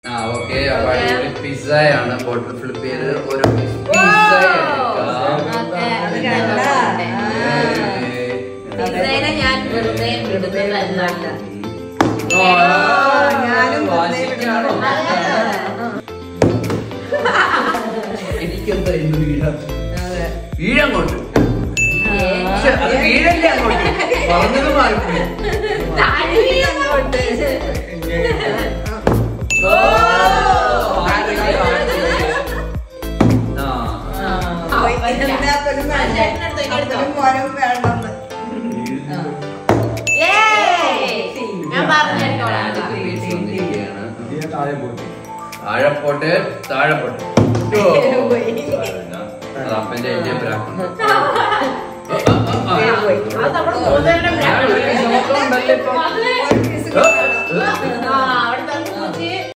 ആ ഓക്കെ അപ്പൊ അടിപൊളി പിസ്സയാണ് ബോട്ടിൽ ഫ്ലിപ്പ് ചെയ്ത് ഒരു പിസ്സ പിസ്സേനെ ഞാൻ വെറുതെ വിടുന്നതല്ല ഞാനും വാശിക്കാണോ എനിക്കെന്താ ഇന്ന് വീഴാൻ വീഴങ്ങോട്ട് പക്ഷെ അത് വീഴല്ലേ അങ്ങോട്ട് പറഞ്ഞത് മാറിപ്പോയി ഓ, ആരെങ്കിലും ആരെങ്കിലും. ആ. എല്ലാത്തിനും വേണ്ടേ അപ്പനും മോനും വേണ്ടെന്ന് ഞാൻ പറഞ്ഞേക്കോളാം Pizza വന്നിരിക്കുകയാണ്. താഴെ പോട്ടെ താഴെ പോട്ടെ ഓ. അത് അപ്പന്റെ എന്റെ പ്രാക്ടീസ് അത് നമ്മുടെ മൂന്നുപേരുടെ പ്രാക്ടീസ്. ഒരു piece കൂടെ വേണം. ആ